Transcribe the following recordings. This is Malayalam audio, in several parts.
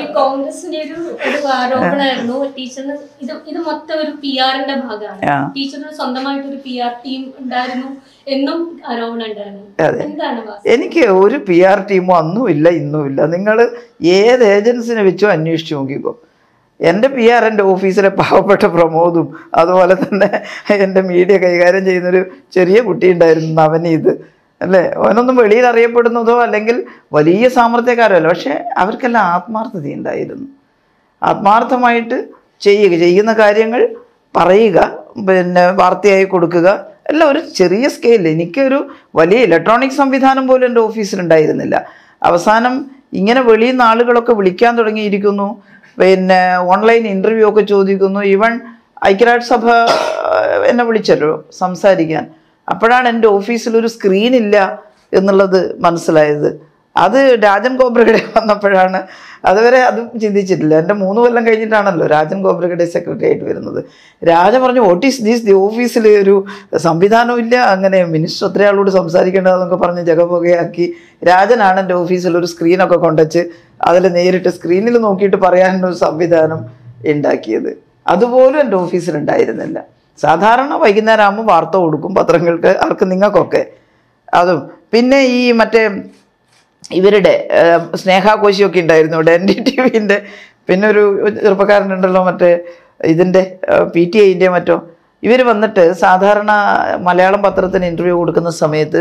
കോൺഗ്രസിന്റെ ഒരു ഒരു ആരോപണമായിരുന്നു ടീച്ചറിന് ഇത് ഇത് മൊത്തം ഒരു പി ആറിന്റെ ഭാഗമാണ് ആ. ടീച്ചറിന് സ്വന്തമായിട്ട് ഒരു പി ആർ ടീം ഉണ്ടായിരുന്നു എന്നും ആരോപണം ഉണ്ടായിരുന്നു അതെ. എന്താണ് വാസ്തവം? എനിക്ക് ഒരു പി ആർ ടീമോ അന്നും ഇല്ല ഇന്നും ഇല്ല നിങ്ങൾ ഏത് ഏജൻസിനെ വെച്ചോ അന്വേഷിച്ച് നോക്കിക്കോ എൻ്റെ പി ആർ എൻ്റെ ഓഫീസിലെ പാവപ്പെട്ട പ്രമോദും അതുപോലെ തന്നെ എൻ്റെ മീഡിയ കൈകാര്യം ചെയ്യുന്നൊരു ചെറിയ കുട്ടി ഉണ്ടായിരുന്നു നവനീത് അല്ലേ അവനൊന്നും വെളിയിൽ അറിയപ്പെടുന്നതോ അല്ലെങ്കിൽ വലിയ സാമർത്ഥ്യക്കാരോ അല്ല പക്ഷേ അവർക്കെല്ലാം ആത്മാർത്ഥത ഉണ്ടായിരുന്നു ആത്മാർത്ഥമായിട്ട് ചെയ്യുക ചെയ്യുന്ന കാര്യങ്ങൾ പറയുക പിന്നെ വാർത്തയായി കൊടുക്കുക എല്ലാം ഒരു ചെറിയ സ്കെയിലിൽ എനിക്കൊരു വലിയ ഇലക്ട്രോണിക് സംവിധാനം പോലും എൻ്റെ ഓഫീസിലുണ്ടായിരുന്നില്ല അവസാനം ഇങ്ങനെ വെളിയിൽ നിന്ന് ആളുകളൊക്കെ വിളിക്കാൻ തുടങ്ങിയിരിക്കുന്നു പിന്നെ ഓൺലൈൻ ഇൻ്റർവ്യൂ ഒക്കെ ചോദിക്കുന്നു ഈവൻ ഐക്യരാഷ്ട്രസഭ ആ, എന്നെ വിളിച്ചല്ലോ സംസാരിക്കാൻ അപ്പോഴാണ് എൻ്റെ ഓഫീസിൽ ഒരു സ്ക്രീൻ ഇല്ല എന്നുള്ളത് മനസ്സിലായത് അത് രാജൻ ഗോബ്രഗഡെ വന്നപ്പോഴാണ് അതുവരെ അതും ചിന്തിച്ചിട്ടില്ല എൻ്റെ മൂന്ന് കൊല്ലം കഴിഞ്ഞിട്ടാണല്ലോ രാജൻ ഗോബ്രഗഡെ സെക്രട്ടറി ആയിട്ട് വരുന്നത് രാജ പറഞ്ഞു വോട്ട് ഈസ് ദീസ് ദി ഓഫീസിൽ ഒരു സംവിധാനവും ഇല്ല അങ്ങനെ മിനിസ്റ്റർ ഒത്രയാളോട് സംസാരിക്കേണ്ടതെന്നൊക്കെ പറഞ്ഞ് ജഗപുകയാക്കി രാജനാണ് എൻ്റെ ഓഫീസിൽ ഒരു സ്ക്രീനൊക്കെ കൊണ്ടുവച്ച് അതിൽ നേരിട്ട് സ്ക്രീനിൽ നോക്കിയിട്ട് പറയാനൊരു സംവിധാനം ഉണ്ടാക്കിയത് അതുപോലും എൻ്റെ ഓഫീസിൽ ഉണ്ടായിരുന്നില്ല സാധാരണ വൈകുന്നേരം ആകുമ്പോൾ വാർത്ത കൊടുക്കും പത്രങ്ങൾക്ക് ആർക്ക് നിങ്ങൾക്കൊക്കെ അതും പിന്നെ ഈ മറ്റേ ഇവരുടെ ഏഹ്, സ്നേഹാകോശിയൊക്കെ ഉണ്ടായിരുന്നു ഇവിടെ എൻ ഡി ടി വിൻ്റെ പിന്നെ ഒരു ചെറുപ്പക്കാരനുണ്ടല്ലോ മറ്റേ ഇതിൻ്റെ പി ടി ഐൻ്റെ മറ്റോ ഇവർ വന്നിട്ട് സാധാരണ മലയാളം പത്രത്തിന് ഇൻ്റർവ്യൂ കൊടുക്കുന്ന സമയത്ത്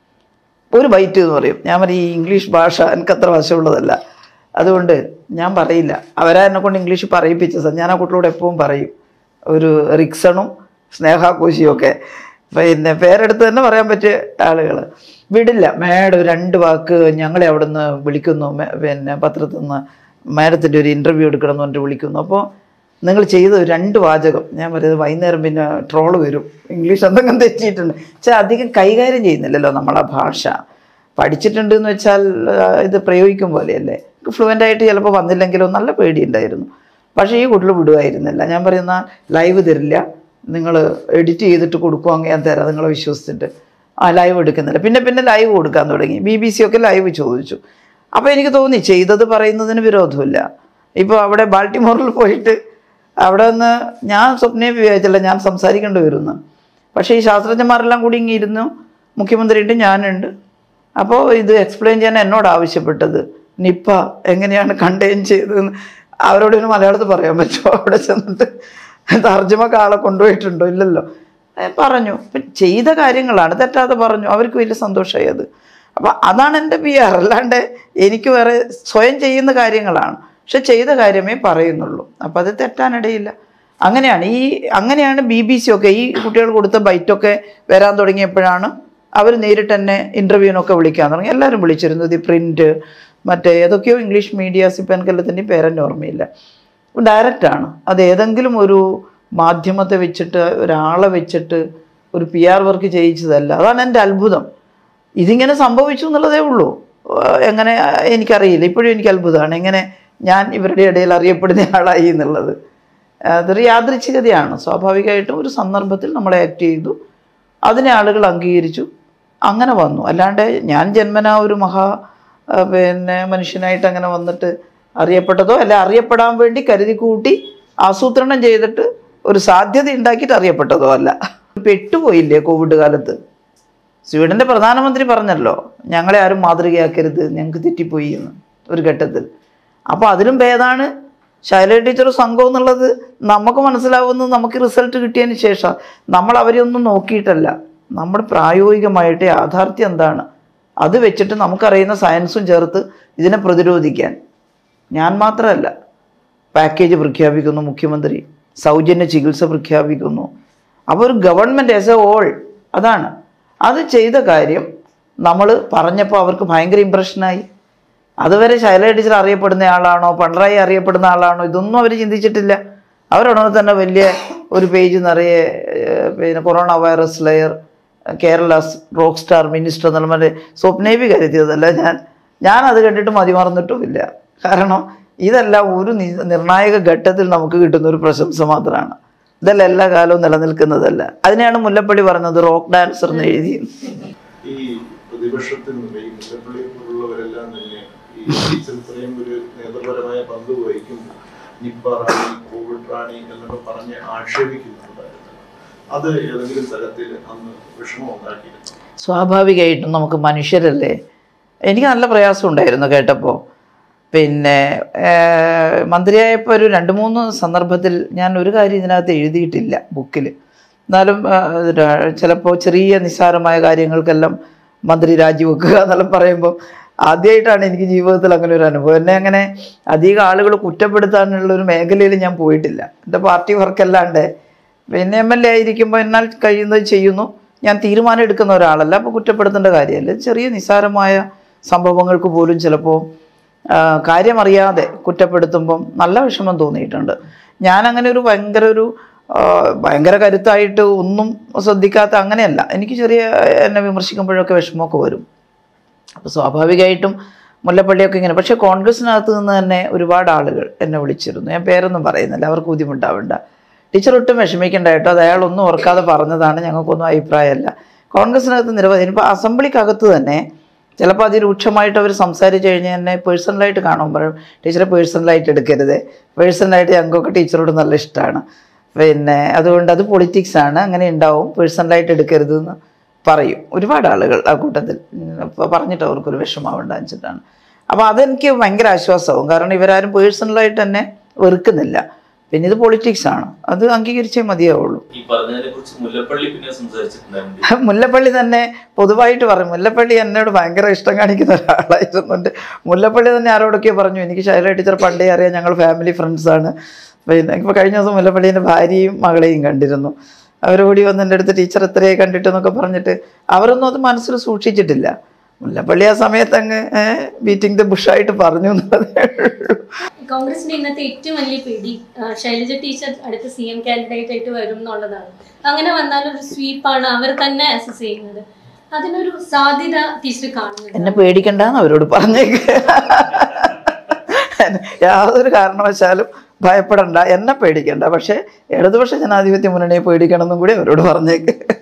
ഒരു ബൈറ്റ് എന്ന് പറയും ഞാൻ പറയും ഈ ഇംഗ്ലീഷ് ഭാഷ എനിക്ക് അത്ര വശമുള്ളതല്ല അതുകൊണ്ട് ഞാൻ പറയില്ല അവരാ എന്നെ കൊണ്ട് ഇംഗ്ലീഷ് പറയിപ്പിച്ചത് ഞാൻ ആ കുട്ടികളോട് എപ്പോഴും പറയും ഒരു റിക്സണും സ്നേഹാകോശിയും ഒക്കെ പിന്നെ പേരെടുത്ത് തന്നെ പറയാൻ പറ്റിയ ആളുകൾ വിടില്ല മാഡം രണ്ട് വാക്ക് ഞങ്ങളെ അവിടെ നിന്ന് വിളിക്കുന്നു മേ- പിന്നെ പത്രത്തിൽ നിന്ന് മാഡത്തിൻ്റെ ഒരു ഇൻ്റർവ്യൂ എടുക്കണം എന്ന് പറഞ്ഞിട്ട് വിളിക്കുന്നു അപ്പോൾ നിങ്ങൾ ചെയ്ത രണ്ട് വാചകം ഞാൻ പറയുന്നത് വൈകുന്നേരം പിന്നെ ട്രോള് വരും ഇംഗ്ലീഷ് എന്തെങ്കിലും തെറ്റിയിട്ടുണ്ട് വെച്ചാൽ അധികം കൈകാര്യം ചെയ്യുന്നില്ലല്ലോ നമ്മളെ ഭാഷ പഠിച്ചിട്ടുണ്ട് എന്ന് വെച്ചാൽ ആ, ഇത് പ്രയോഗിക്കും പോലെയല്ലേ ഫ്ലുവൻ്റ് ആയിട്ട് ചിലപ്പോൾ വന്നില്ലെങ്കിലോ നല്ല പേടിയുണ്ടായിരുന്നു പക്ഷേ ഈ കുട്ടികൾ വിടുമായിരുന്നില്ല ഞാൻ പറയുന്ന ലൈവ് തരില്ല നിങ്ങൾ എഡിറ്റ് ചെയ്തിട്ട് കൊടുക്കുവാങ്കിൽ ഞാൻ തരാം നിങ്ങളെ വിശ്വസിച്ചിട്ട് ആ ലൈവ് എടുക്കുന്നില്ല പിന്നെ പിന്നെ ലൈവ് കൊടുക്കാൻ തുടങ്ങി ബി ബി സി ഒക്കെ ലൈവ് ചോദിച്ചു അപ്പോൾ എനിക്ക് തോന്നി ചെയ്തത് പറയുന്നതിന് വിരോധമില്ല ഇപ്പോൾ അവിടെ ബാൾട്ടിമോറിൽ പോയിട്ട് അവിടെ നിന്ന് ഞാൻ സ്വപ്നയെ വിചാരിച്ചില്ല ഞാൻ സംസാരിക്കേണ്ടി വരുമെന്ന് പക്ഷേ ഈ ശാസ്ത്രജ്ഞന്മാരെല്ലാം കൂടി ഇങ്ങനെ ഇരുന്നു മുഖ്യമന്ത്രിയുണ്ട് ഞാനുണ്ട് അപ്പോൾ ഇത് എക്സ്പ്ലെയിൻ ചെയ്യാൻ എന്നോട് ആവശ്യപ്പെട്ടത് നിപ്പ എങ്ങനെയാണ് കണ്ടെയ്ൻ ചെയ്തതെന്ന് അവരോട് ഒരു മലയാളത്തിൽ പറയാൻ പറ്റുമോ അവിടെ ചെന്നിട്ട് തർജ്ജമക്ക് ആളെ കൊണ്ടുപോയിട്ടുണ്ടോ ഇല്ലല്ലോ ഏ, പറഞ്ഞു ഇപ്പം ചെയ്ത കാര്യങ്ങളാണ് തെറ്റാതെ പറഞ്ഞു അവർക്ക് വലിയ സന്തോഷമായി അത് അപ്പം അതാണ് എൻ്റെ പി ആർ അല്ലാണ്ട് എനിക്ക് വേറെ സ്വയം ചെയ്യുന്ന കാര്യങ്ങളാണ് പക്ഷെ ചെയ്ത കാര്യമേ പറയുന്നുള്ളൂ അപ്പം അത് തെറ്റാനിടയില്ല അങ്ങനെയാണ് ഈ അങ്ങനെയാണ് ബി ബി സി ഒക്കെ ഈ കുട്ടികൾ കൊടുത്ത ബൈറ്റൊക്കെ വരാൻ തുടങ്ങിയപ്പോഴാണ് അവർ നേരിട്ട് തന്നെ ഇൻ്റർവ്യൂവിനൊക്കെ വിളിക്കാൻ തുടങ്ങി എല്ലാവരും വിളിച്ചിരുന്നു ദി പ്രിൻറ്റ് മറ്റേ ഏതൊക്കെയോ ഇംഗ്ലീഷ് മീഡിയാസ് ഇപ്പം എനിക്കെല്ലാത്തിൻ്റെയും പേരെന്നെ ഓർമ്മയില്ല ഡയറക്റ്റാണ് അത് ഏതെങ്കിലും ഒരു മാധ്യമത്തെ വെച്ചിട്ട് ഒരാളെ വെച്ചിട്ട് ഒരു പി ആർ വർക്ക് ചെയ്യിച്ചതല്ല അതാണ് എൻ്റെ അത്ഭുതം ഇതിങ്ങനെ സംഭവിച്ചു എന്നുള്ളതേ ഉള്ളൂ ഏഹ് എങ്ങനെ ഏഹ് എനിക്കറിയില്ല ഇപ്പോഴും എനിക്ക് അത്ഭുതമാണ് എങ്ങനെ ഞാൻ ഇവരുടെ ഇടയിൽ അറിയപ്പെടുന്ന ആളായി എന്നുള്ളത് അതൊരു യാദൃച്ഛികതയാണ് സ്വാഭാവികമായിട്ടും ഒരു സന്ദർഭത്തിൽ നമ്മൾ ആക്ട് ചെയ്തു അതിനെ ആളുകൾ അംഗീകരിച്ചു അങ്ങനെ വന്നു അല്ലാണ്ട് ഞാൻ ജന്മനാ ഒരു മഹാ ആ, പിന്നെ മനുഷ്യനായിട്ട് അങ്ങനെ വന്നിട്ട് അറിയപ്പെട്ടതോ അല്ല അറിയപ്പെടാൻ വേണ്ടി കരുതി കൂട്ടി ആസൂത്രണം ചെയ്തിട്ട് ഒരു സാധ്യത ഉണ്ടാക്കിയിട്ട് അറിയപ്പെട്ടതോ അല്ല പെട്ടുപോയില്ലേ കോവിഡ് കാലത്ത് സ്വീഡന്റെ പ്രധാനമന്ത്രി പറഞ്ഞല്ലോ ഞങ്ങളെ ആരും മാതൃകയാക്കരുത് ഞങ്ങൾക്ക് തെറ്റിപ്പോയി എന്ന് ഒരു ഘട്ടത്തിൽ അപ്പോൾ അതിലും ഭേദമാണ് ശൈല ടീച്ചർ സംഘം എന്നുള്ളത് നമുക്ക് മനസ്സിലാവുന്നത് നമുക്ക് റിസൾട്ട് കിട്ടിയതിന് ശേഷം നമ്മൾ അവരെ ഒന്നും നോക്കിയിട്ടല്ല നമ്മൾ പ്രായോഗികമായിട്ട് യാഥാർത്ഥ്യം എന്താണ് അത് വെച്ചിട്ട് നമുക്കറിയുന്ന സയൻസും ചേർത്ത് ഇതിനെ പ്രതിരോധിക്കാൻ ഞാൻ മാത്രമല്ല പാക്കേജ് പ്രഖ്യാപിക്കുന്നു മുഖ്യമന്ത്രി സൗജന്യ ചികിത്സ പ്രഖ്യാപിക്കുന്നു അപ്പോൾ ഒരു ഗവൺമെൻറ് ആസ് എ ഓൾ അതാണ് അത് ചെയ്ത കാര്യം നമ്മൾ പറഞ്ഞപ്പോൾ അവർക്ക് ഭയങ്കര ഇമ്പ്രഷനായി അതുവരെ ശൈല ടീച്ചർ അറിയപ്പെടുന്ന ആളാണോ പിണറായി അറിയപ്പെടുന്ന ആളാണോ ഇതൊന്നും അവർ ചിന്തിച്ചിട്ടില്ല അവരുടനെ തന്നെ വലിയ ഒരു പേജ് നിറയെ ഏഹ്, പിന്നെ corona virus slayer Kerala rock star minister എന്നുള്ള മറ്റേ സ്വപ്നേവി കരുതിയതല്ല ഞാൻ ഞാൻ അത് കണ്ടിട്ട് മതിമറന്നിട്ടുമില്ല കാരണം ഇതെല്ലാം ഒരു നി- നിർണായക ഘട്ടത്തിൽ നമുക്ക് കിട്ടുന്ന ഒരു പ്രശംസ മാത്രമാണ് ഇതെല്ലാം എല്ലാ കാലവും നിലനിൽക്കുന്നതല്ല അതിനെയാണ് മുല്ലപ്പള്ളി പറഞ്ഞത് റോക്ക് ഡാൻസർ എന്ന് എഴുതി ഈ പ്രതിപക്ഷത്തിൽ നിന്ന് ഈ മുല്ലപ്പള്ളി പോലുള്ളവരെല്ലാം തന്നെ ഈ ഈ ടീച്ചർ ഇത്രയും ഒരു നേതൃപരമായ പങ്ക് വഹിക്കുമ്പോൾ നിപ്പ റാണി കോവിഡ് റാണി എന്നൊക്കെ പറഞ്ഞ് ആക്ഷേപിക്കുന്നുണ്ടായിരുന്നു അത് ഏതെങ്കിലും തരത്തിൽ അന്ന് വിഷമം ഉണ്ടാക്കിയിരുന്നു സ്വാഭാവികമായിട്ടും നമുക്ക് മനുഷ്യരല്ലേ എനിക്ക് നല്ല പ്രയാസം ഉണ്ടായിരുന്നു കേട്ടപ്പോൾ പിന്നെ ഏർ, മന്ത്രിയായപ്പോൾ ഒരു രണ്ട് മൂന്ന് സന്ദർഭത്തിൽ ഞാൻ ഒരു കാര്യം ഇതിനകത്ത് എഴുതിയിട്ടില്ല ബുക്കിൽ എന്നാലും ചിലപ്പോൾ ചെറിയ നിസ്സാരമായ കാര്യങ്ങൾക്കെല്ലാം മന്ത്രി രാജിവെക്കുക എന്നെല്ലാം പറയുമ്പോൾ ആദ്യമായിട്ടാണ് എനിക്ക് ജീവിതത്തിൽ അങ്ങനെ ഒരു അനുഭവം എന്നെ അങ്ങനെ അധികം ആളുകൾ കുറ്റപ്പെടുത്താനുള്ള ഒരു മേഖലയിൽ ഞാൻ പോയിട്ടില്ല എൻ്റെ പാർട്ടി വർക്കല്ലാണ്ട് പിന്നെ എം എൽ എ ആയിരിക്കുമ്പോൾ എന്നാൽ കഴിയുന്നത് ചെയ്യുന്നു ഞാൻ തീരുമാനം എടുക്കുന്ന ഒരാളല്ല അപ്പോൾ കുറ്റപ്പെടുത്തേണ്ട കാര്യമല്ല ചെറിയ നിസ്സാരമായ സംഭവങ്ങൾക്ക് പോലും ചിലപ്പോൾ ആ, കാര്യമറിയാതെ കുറ്റപ്പെടുത്തുമ്പം നല്ല വിഷമം തോന്നിയിട്ടുണ്ട് ഞാൻ അങ്ങനെ ഒരു ഭയങ്കര ഒരു ആ, ഭയങ്കര കരുത്തായിട്ട് ഒന്നും ശ്രദ്ധിക്കാത്ത അങ്ങനെയല്ല എനിക്ക് ചെറിയ എന്നെ വിമർശിക്കുമ്പോഴൊക്കെ വിഷമമൊക്കെ വരും അപ്പോൾ സ്വാഭാവികമായിട്ടും മുല്ലപ്പള്ളിയൊക്കെ ഇങ്ങനെ പക്ഷേ കോൺഗ്രസിനകത്ത് നിന്ന് തന്നെ ഒരുപാട് ആളുകൾ എന്നെ വിളിച്ചിരുന്നു ഞാൻ പേരൊന്നും പറയുന്നില്ല അവർക്ക് ബുദ്ധിമുട്ടാവണ്ട ടീച്ചർ ഒട്ടും വിഷമിക്കേണ്ട കേട്ടോ അത് അയാളൊന്നും ഓർക്കാതെ പറഞ്ഞതാണ് ഞങ്ങൾക്കൊന്നും അഭിപ്രായമല്ല കോൺഗ്രസിനകത്ത് നിരവധി ഇപ്പോൾ അസംബ്ലിക്കകത്ത് തന്നെ ചിലപ്പോൾ അതിരൂക്ഷമായിട്ട് അവർ സംസാരിച്ച് കഴിഞ്ഞാൽ എന്നെ പേഴ്സണലായിട്ട് കാണുമ്പോൾ ടീച്ചറെ പേഴ്സണലായിട്ട് എടുക്കരുത് പേഴ്സണലായിട്ട് ഞങ്ങൾക്കൊക്കെ ടീച്ചറോട് നല്ല ഇഷ്ടമാണ് പിന്നെ അതുകൊണ്ട് അത് പൊളിറ്റിക്സ് ആണ് അങ്ങനെ ഉണ്ടാവും പേഴ്സണലായിട്ട് എടുക്കരുത് എന്ന് പറയും ഒരുപാട് ആളുകൾ ആ കൂട്ടത്തിൽ ഉം, ഇപ്പൊ പറഞ്ഞിട്ട് അവർക്കൊരു വിഷമാവേണ്ട വെച്ചിട്ടാണ് അപ്പോൾ അതെനിക്ക് ഭയങ്കര ആശ്വാസമാവും കാരണം ഇവരാരും പേഴ്സണലായിട്ട് തന്നെ വെറുക്കുന്നില്ല പിന്നെ ഇത് പൊളിറ്റിക്സ് ആണ് അത് അംഗീകരിച്ചേ മതിയാവുള്ളൂ ഈ പറഞ്ഞതിനെ കുറിച്ച് മുല്ലപ്പള്ളി പിന്നെ സംസാരിച്ചിട്ടുണ്ടായിരുന്നു മുല്ലപ്പള്ളി തന്നെ പൊതുവായിട്ട് പറയും മുല്ലപ്പള്ളി എന്നോട് ഭയങ്കര ഇഷ്ടം കാണിക്കുന്ന ഒരാളായിരുന്നുണ്ട് മുല്ലപ്പള്ളി തന്നെ ആരോടൊക്കെയോ പറഞ്ഞു എനിക്ക് ശൈല ടീച്ചർ പണ്ടേ അറിയാം ഞങ്ങൾ ഫാമിലി ഫ്രണ്ട്സാണ് പിന്നെ ഇപ്പോൾ കഴിഞ്ഞ ദിവസം മുല്ലപ്പള്ളീൻ്റെ ഭാര്യയും മകളെയും കണ്ടിരുന്നു അവരോടി വന്ന് എൻ്റെ അടുത്ത് ടീച്ചർ എത്രയായി കണ്ടിട്ടെന്നൊക്കെ പറഞ്ഞിട്ട് അവരൊന്നും അത് മനസ്സിൽ സൂക്ഷിച്ചിട്ടില്ല മുല്ലപ്പള്ളി ആ സമയത്ത് അങ്ങ് ബീറ്റിംഗ് ദ ബുഷായിട്ട് പറഞ്ഞു എന്നുള്ളതേ ഉള്ളൂ കോൺഗ്രസിന്റെ ഇന്നത്തെ ഏറ്റവും വലിയ പേടി ആ, ശൈലജ ടീച്ചർ അടുത്ത സി എം കാൻഡിഡേറ്റ് ആയിട്ട് വരും എന്നുള്ളതാണ് അങ്ങനെ വന്നാൽ ഒരു സ്വീപ്പാണ് അവർ തന്നെ അസസ് ചെയ്യുന്നത് അതിനൊരു സാധ്യത ടീച്ചർ കാണുന്നുണ്ട് എന്നെ പേടിക്കണ്ടെന്ന് അവരോട് പറഞ്ഞേക്ക് യാതൊരു കാരണവശാലും ഭയപ്പെടണ്ട എന്നെ പേടിക്കണ്ട പക്ഷേ ഇടതുപക്ഷ ജനാധിപത്യ മുന്നണിയെ പേടിക്കണം എന്നും കൂടി അവരോട് പറഞ്ഞേക്ക്